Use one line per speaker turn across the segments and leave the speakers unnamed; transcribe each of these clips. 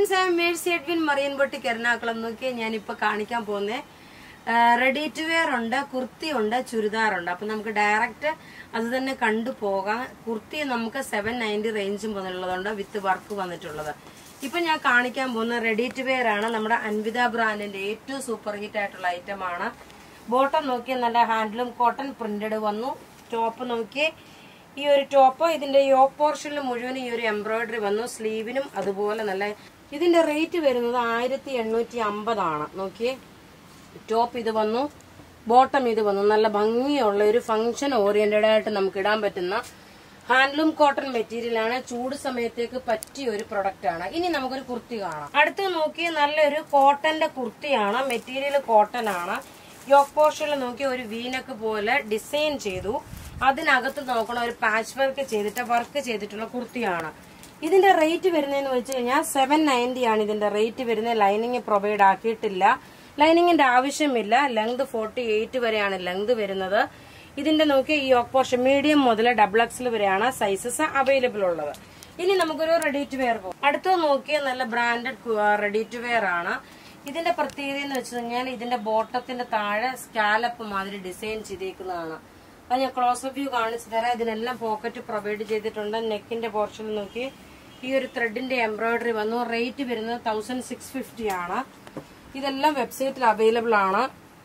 friends I Mercy Edwin Marian boutique Ernakulam നോക്കി ഞാൻ ഇപ്പൊ കാണിക്കാൻ പോകുന്നത് റെഡി ടു വെയർ ഉണ്ട് കുർത്തി ഉണ്ട് ചുരിദാറുണ്ട് അപ്പൊ നമുക്ക് ഡയറക്റ്റ് അത് തന്നെ കണ്ടു പോകാം കുർത്തി നമുക്ക് സെവൻ നയൻറ്റി റേഞ്ച് മുതലുള്ളതുണ്ട് വിത്ത് വർക്ക് വന്നിട്ടുള്ളത് ഇപ്പൊ ഞാൻ കാണിക്കാൻ പോകുന്ന റെഡി ടു വെയർ ആണ് നമ്മുടെ അൻവിത ബ്രാൻഡിന്റെ ഏറ്റവും സൂപ്പർ ഹിറ്റ് ആയിട്ടുള്ള ഐറ്റം ആണ് ബോട്ടം നോക്കി നല്ല ഹാൻഡിലും കോട്ടൺ പ്രിന്റഡ് വന്നു ടോപ്പ് നോക്കി ഈ ഒരു ടോപ്പ് ഇതിന്റെ യോക്ക് പോർഷനിൽ മുഴുവൻ ഈ ഒരു എംബ്രോയിഡറി വന്നു സ്ലീവിനും അതുപോലെ നല്ല ഇതിന്റെ റേറ്റ് വരുന്നത് ആയിരത്തി എണ്ണൂറ്റി അമ്പതാണ് നോക്കിയേ ടോപ്പ് ഇത് വന്നു ബോട്ടം ഇത് വന്നു നല്ല ഭംഗിയുള്ള ഒരു ഫംഗ്ഷൻ ഓറിയന്റഡ് ആയിട്ട് നമുക്ക് ഇടാൻ പറ്റുന്ന ഹാൻഡ്ലൂം കോട്ടൺ മെറ്റീരിയൽ ആണ് ചൂട് സമയത്തേക്ക് പറ്റിയ ഒരു പ്രൊഡക്റ്റ് ആണ് ഇനി നമുക്കൊരു കുർത്തി കാണാം അടുത്ത് നോക്കി നല്ലൊരു കോട്ടന്റെ കുർത്തിയാണ് മെറ്റീരിയൽ കോട്ടൺ ആണ് യോക്ക് പോർഷനിൽ നോക്കി ഒരു വീനക്ക് പോലെ ഡിസൈൻ ചെയ്തു അതിനകത്ത് നോക്കണം ഒരു പാച്ച് വർക്ക് ചെയ്തിട്ട് വർക്ക് ചെയ്തിട്ടുള്ള കുർത്തിയാണ് ഇതിന്റെ റേറ്റ് വരുന്നതെന്ന് വെച്ച് കഴിഞ്ഞാൽ സെവൻ നയൻറ്റി ആണ് ഇതിന്റെ റേറ്റ് വരുന്നത് ലൈനിങ് പ്രൊവൈഡ് ആക്കിയിട്ടില്ല ലൈനിങ്ങിന്റെ ആവശ്യമില്ല ലെങ്ത് ഫോർട്ടി എയ്റ്റ് വരെയാണ് ലെങ്ത് വരുന്നത് ഇതിന്റെ നോക്കി ഈ യോക്ക് പോർഷൻ മീഡിയം മുതൽ ഡബിൾ എക്സിൽ വരെയാണ് സൈസസ് അവൈലബിൾ ഉള്ളത് ഇനി നമുക്കൊരു റെഡി ടു വെയർ പോകും അടുത്ത നോക്കിയ നല്ല ബ്രാൻഡഡ് റെഡി ടു വെയർ ആണ് ഇതിന്റെ പ്രത്യേകത എന്ന് വെച്ച് കഴിഞ്ഞാൽ ഇതിന്റെ ബോട്ടത്തിന്റെ താഴെ സ്കാലപ്പ് മാതിരി ഡിസൈൻ ചെയ്തേക്കുന്നതാണ് അത് ഞാൻ ക്ലോസ് വ്യൂ കാണിച്ചു തരാം ഇതിനെല്ലാം പോക്കറ്റ് പ്രൊവൈഡ് ചെയ്തിട്ടുണ്ട് നെക്കിന്റെ പോർഷൻ നോക്കി ഈ ഒരു ത്രെഡിന്റെ എംബ്രോയിഡറി വന്നു റേറ്റ് വരുന്നത് തൗസൻഡ് സിക്സ് ഫിഫ്റ്റി ആണ് ഇതെല്ലാം വെബ്സൈറ്റിൽ അവൈലബിൾ ആണ്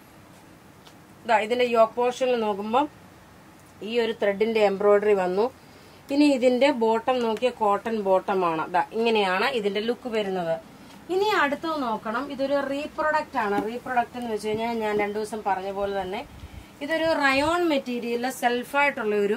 ദാ ഇതിന്റെ യോക്ക് പോർഷനിൽ നോക്കുമ്പോൾ ഈ ഒരു ത്രെഡിന്റെ എംബ്രോയിഡറി വന്നു ഇനി ഇതിന്റെ ബോട്ടം നോക്കിയ കോട്ടൺ ബോട്ടമാണ് ദാ ഇങ്ങനെയാണ് ഇതിന്റെ ലുക്ക് വരുന്നത് ഇനി അടുത്തത് നോക്കണം ഇതൊരു റീപ്രൊഡക്റ്റ് ആണ് റീപ്രൊഡക്റ്റ് എന്ന് വെച്ച് കഴിഞ്ഞാൽ ഞാൻ രണ്ടു ദിവസം പറഞ്ഞ പോലെ തന്നെ ഇതൊരു റയോൺ മെറ്റീരിയലിൽ സെൽഫായിട്ടുള്ള ഒരു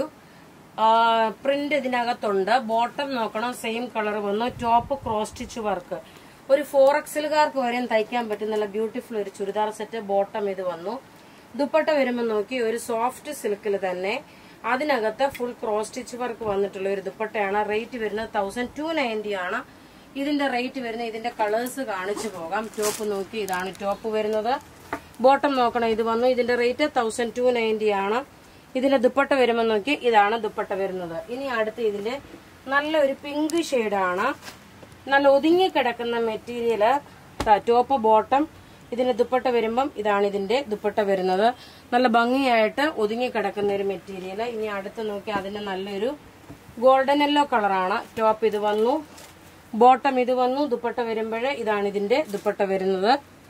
പ്രിന്റ് ഇതിനകത്തുണ്ട് ബോട്ടം നോക്കണം സെയിം കളർ വന്നു ടോപ്പ് ക്രോസ് സ്റ്റിച്ച് വർക്ക് ഒരു ഫോർ എക്സലുകാർക്ക് വരെയും തയ്ക്കാൻ പറ്റുന്ന ബ്യൂട്ടിഫുൾ ഒരു ചുരിദാർ സെറ്റ് ബോട്ടം ഇത് വന്നു ദുപ്പട്ട വരുമ്പോൾ നോക്കി ഒരു സോഫ്റ്റ് സിൽക്കിൽ തന്നെ അതിനകത്ത് ഫുൾ ക്രോസ് സ്റ്റിച്ച് വർക്ക് വന്നിട്ടുള്ള ഒരു ദുപ്പട്ടയാണ് റേറ്റ് വരുന്നത് തൗസൻഡ് ടു നയൻറ്റി ആണ് ഇതിന്റെ റേറ്റ് വരുന്നത് ഇതിന്റെ കളേഴ്സ് കാണിച്ചു പോകാം ടോപ്പ് നോക്കി ഇതാണ് ടോപ്പ് വരുന്നത് ബോട്ടം നോക്കണം ഇത് വന്നു ഇതിന്റെ റേറ്റ് തൗസൻഡ് ടു നയൻറ്റി ആണ് ഇതിന്റെ ദുപ്പട്ട വരുമ്പോൾ നോക്കി ഇതാണ് ദുപ്പട്ട വരുന്നത് ഇനി അടുത്ത് ഇതിന്റെ നല്ലൊരു പിങ്ക് ഷെയ്ഡാണ് നല്ല ഒതുങ്ങി കിടക്കുന്ന മെറ്റീരിയല് ടോപ്പ് ബോട്ടം ഇതിന്റെ ദുപ്പട്ട വരുമ്പം ഇതാണ് ഇതിന്റെ ദുപ്പട്ട വരുന്നത് നല്ല ഭംഗിയായിട്ട് ഒതുങ്ങി കിടക്കുന്ന ഒരു മെറ്റീരിയൽ ഇനി അടുത്ത് നോക്കി അതിന്റെ നല്ലൊരു ഗോൾഡൻ യെല്ലോ കളറാണ് ടോപ്പ് ഇത് വന്നു ബോട്ടം ഇത് വന്നു ദുപ്പട്ട വരുമ്പോഴേ ഇതാണ് ഇതിന്റെ ദുപ്പട്ട വരുന്നത്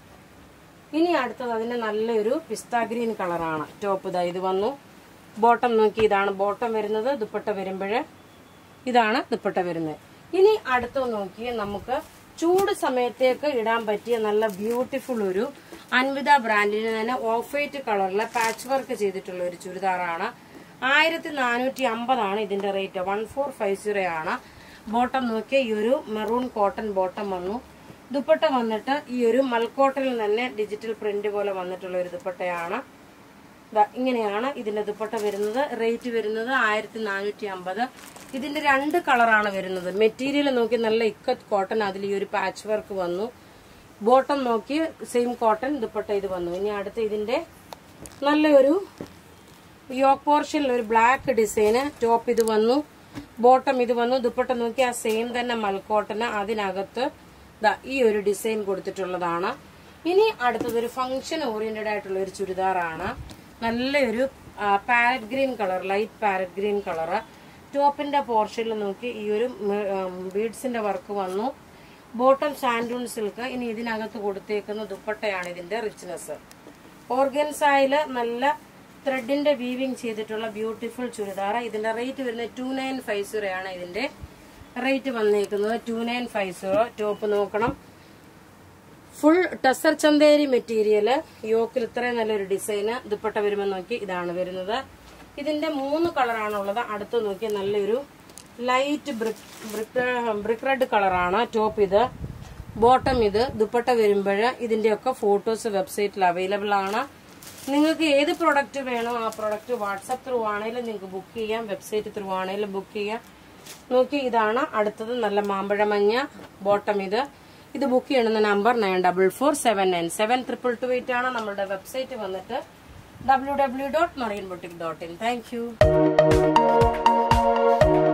ഇനി അടുത്തത് അതിന്റെ നല്ലൊരു പിസ്ത ഗ്രീൻ കളറാണ് ടോപ്പ് ഇതാ ഇത് വന്നു ബോട്ടം നോക്കി ഇതാണ് ബോട്ടം വരുന്നത് ദുപ്പട്ട വരുമ്പോഴേ ഇതാണ് ദുപ്പട്ട വരുന്നത് ഇനി അടുത്തത് നോക്കി നമുക്ക് ചൂട് സമയത്തേക്ക് ഇടാൻ പറ്റിയ നല്ല ബ്യൂട്ടിഫുൾ ഒരു അൻവിത ബ്രാൻഡിന് തന്നെ ഓഫ് വൈറ്റ് കളറിലെ പാച്ച് വർക്ക് ചെയ്തിട്ടുള്ള ഒരു ചുരിദാറാണ് ആയിരത്തി നാനൂറ്റി അമ്പതാണ് ഇതിന്റെ rate one four five zero ആണ് ബോട്ടം നോക്കിയ ഈ ഒരു മെറൂൺ കോട്ടൺ ബോട്ടം വന്നു ദുപ്പട്ട വന്നിട്ട് ഈ ഒരു മൽക്കോട്ടനിൽ തന്നെ ഡിജിറ്റൽ പ്രിന്റ് പോലെ വന്നിട്ടുള്ള ഒരു ദുപ്പട്ടയാണ് ദാ ഇങ്ങനെയാണ് ഇതിന്റെ ദുപ്പട്ട വരുന്നത് റേറ്റ് വരുന്നത് ആയിരത്തി നാനൂറ്റി അമ്പത് ഇതിന്റെ രണ്ട് കളറാണ് വരുന്നത് മെറ്റീരിയൽ നോക്കി നല്ല ഇക്കത്ത് കോട്ടൺ അതിൽ ഈ ഒരു പാച്ച് വർക്ക് വന്നു ബോട്ടം നോക്കി സെയിം കോട്ടൺ ദുപ്പട്ട ഇത് വന്നു ഇനി അടുത്ത് ഇതിന്റെ നല്ലൊരു യോക്ക് പോർഷനിൽ ഒരു ബ്ലാക്ക് ഡിസൈന് ടോപ്പ് ഇത് വന്നു ബോട്ടം ഇത് വന്നു ദുപ്പട്ട നോക്കി ആ സെയിം തന്നെ മൽക്കോട്ടന് അതിനകത്ത് ദാ ഈ ഒരു ഡിസൈൻ കൊടുത്തിട്ടുള്ളതാണ് ഇനി അടുത്തത് ഒരു ഫംഗ്ഷൻ ഓറിയന്റഡ് ആയിട്ടുള്ള ഒരു ചുരിദാറാണ് നല്ലൊരു parrot green colour light parrot green colour ടോപ്പിന്റെ പോർഷനിൽ നോക്കി ഈ ഒരു ബീഡ്സിന്റെ വർക്ക് വന്നു ബോട്ടം സാൻഡൂൺ സിൽക്ക് ഇനി ഇതിനകത്ത് കൊടുത്തേക്കുന്ന ദുപ്പട്ടയാണ് ഇതിന്റെ റിച്ച്നെസ് ഓർഗൻസായില് നല്ല ത്രെഡിന്റെ വീവിങ് ചെയ്തിട്ടുള്ള ബ്യൂട്ടിഫുൾ ചുരിദാർ ഇതിന്റെ റേറ്റ് വരുന്നത് ടു നയൻ ഫൈവ് സീറോ ആണ് ഇതിന്റെ റേറ്റ് വന്നേക്കുന്നത് two nine five zero top നോക്കണം ഫുൾ ടസർ ചന്തേരി മെറ്റീരിയൽ യോക്കിൽ ഇത്രയും നല്ലൊരു ഡിസൈന് ദുപ്പട്ട വരുമ്പോൾ നോക്കി ഇതാണ് വരുന്നത് ഇതിന്റെ മൂന്ന് കളറാണുള്ളത് അടുത്ത് നോക്കി നല്ലൊരു light brick brick brick red കളറാണ് ടോപ്പ് ഇത് ബോട്ടം ഇത് ദുപ്പട്ട വരുമ്പോൾ ഇതിന്റെയൊക്കെ ഫോട്ടോസ് വെബ്സൈറ്റിൽ അവൈലബിൾ ആണ് നിങ്ങൾക്ക് ഏത് പ്രൊഡക്റ്റ് വേണോ ആ പ്രൊഡക്റ്റ് വാട്സപ്പ് ത്രൂ ആണെങ്കിലും നിങ്ങൾക്ക് ബുക്ക് ചെയ്യാം വെബ്സൈറ്റ് ത്രൂ ആണെങ്കിലും ബുക്ക് ചെയ്യാം നോക്കി ഇതാണ് അടുത്തത് നല്ല മാമ്പഴ മഞ്ഞ ബോട്ടം ഇത് ഇത് ബുക്ക് ചെയ്യണമെന്ന number nine double four seven nine seven triple two eight ആണ് നമ്മുടെ വെബ്സൈറ്റ് വന്നിട്ട് W W dot Marian boutique dot in thank U